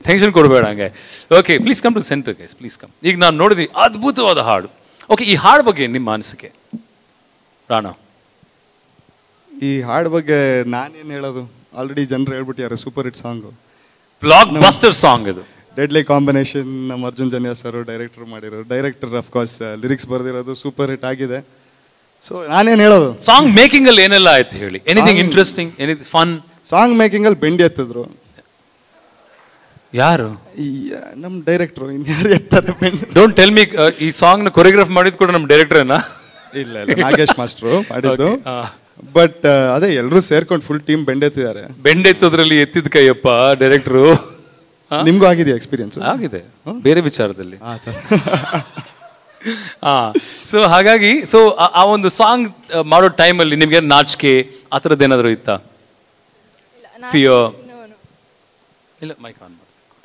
Tension ಕೊಡಬೇಡ ಹಂಗೆ okay please come to centre guys please come ಈಗ ನಾನು ನೋಡಿದ್ವಿ ಅದ್ಭುತವಾದ ಹಾಡು ಓಕೆ ಈ ಹಾಡು ಬಗ್ಗೆ ನಿಮ್ಮ ಅನಿಸಿಕೆ ರಾಣ ಈ ಹಾಡ್ ಬಗ್ಗೆ ನಾನೇನು ಹೇಳೋದು ಆಲ್ರೆಡಿ ಜನರು ಹೇಳ್ಬಿಟ್ಟಿದ್ದಾರೆ super hit song blockbuster song ಇದು ಡೆಡ್ಲಿ ಕಾಂಬಿನೇಷನ್ ನಮ್ಮ ಅರ್ಜುನ್ ಜನ್ಯ ಸರ್ ಡೈರೆಕ್ಟರ್ ಮಾಡಿರೋರು ಡೈರೆಕ್ಟರ್ ಕೋರ್ಸ್ ಲಿರಿಕ್ಸ್ ಬರೆದಿರೋದು ಸೂಪರ್ ಹಿಟ್ ಆಗಿದೆ ಸೊ ನಾನೇನು ಹೇಳೋದು ಸಾಂಗ್ ಮೇಕಿಂಗ್ ಅಲ್ಲಿ ಏನೆಲ್ಲ ಆಯ್ತು ಹೇಳಿ anything interesting any fun song ಮೇಕಿಂಗಲ್ಲಿ ಬೆಂಡಿ ಎತ್ತಿದ್ರು ಯಾರು ಈ ನಮ್ಮ ಡೈರೆಕ್ಟ್ರು ಇನ್ಯಾರು ಎತ್ತಾರೆ ಬೆಂಡಿ ಡೋಂಟ್ ಟೆಲ್ ಮಿ ಈ ಸಾಂಗ್ ನ ಕೊರಿಯೋಗ್ರಾಫ್ ಮಾಡಿದ್ ಕೂಡ ನಮ್ಮ ಡೈರೆಕ್ಟರ್ನ ಇಲ್ಲ ಇಲ್ಲ ನಾಗೇಶ್ ಮಾಸ್ಟ್ರು ಮಾಡಿದ್ದು Okay, ಆ. ಬಟ್ ಅದೇ ಎಲ್ಲರೂ ಸೇರ್ಕೊಂಡು ಫುಲ್ ಟೀಮ್ ಬೆಂಡೆತ್ತಿದ್ದಾರೆ ಬೆಂಡೆತ್ತೋದ್ರಲ್ಲಿ ಎತ್ತಿದ ಕೈಯಪ್ಪ ಡೈರೆಕ್ಟ್ರು ನಿಮ್ಗೂ ಆಗಿದೆಯಾ ಎಕ್ಸ್ಪೀರಿಯನ್ಸ್ ಆಗಿದೆ ಬೇರೆ ವಿಚಾರದಲ್ಲಿ ಆ ಸೊ ಹಾಗಾಗಿ ಸೊ ಆ ಒಂದು ಸಾಂಗ್ ಮಾಡೋ ಟೈಮಲ್ಲಿ ನಿಮ್ಗೆ ನಾಚಿಕೆ ಆ ಥರದ್ದು ಏನಾದರೂ ಇತ್ತಾ ಫಿಯೋ ಇಲ್ಲ ಮೈಕ್ ಆನ್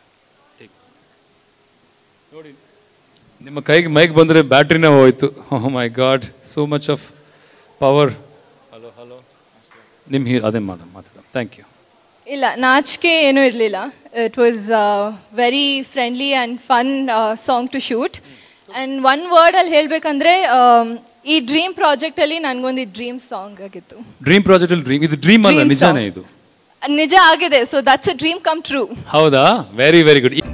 ನೋಡಿ ನಿಮ್ಮ ಕೈಗೆ ಮೈಕ್ ಬಂದರೆ ಬ್ಯಾಟ್ರಿನೇ ಹೋಯ್ತು oh my god so much of power hello hello ನಿಮ್ಮ ಹೀ ಅದೇ ಮಾಡ ಮಾತಾಡ ಥ್ಯಾಂಕ್ ಯು ಇಲ್ಲ ನಾಚಿಕೆ ಏನೂ ಇರಲಿಲ್ಲ it was very friendly and fun song to shoot and one ವರ್ಡಲ್ಲಿ ಹೇಳಬೇಕಂದ್ರೆ ಈ ಡ್ರೀಮ್ ಪ್ರಾಜೆಕ್ಟಲ್ಲಿ ನನಗೊಂದು ಡ್ರೀಮ್ ಸಾಂಗ್ ಆಗಿತ್ತು ಡ್ರೀಮ್ ಪ್ರಾಜೆಕ್ಟ್ ಅಲ್ಲಿ ಡ್ರೀಮ್ ಇದು ಡ್ರೀಮ್ ಅಲ್ಲ Dream ನಿಜಾನೇ song. ಇದು ನಿಜ ಆಗಿದೆ so that's a dream come true ಹೌದಾ ವೆರಿ ವೆರಿ ಗುಡ್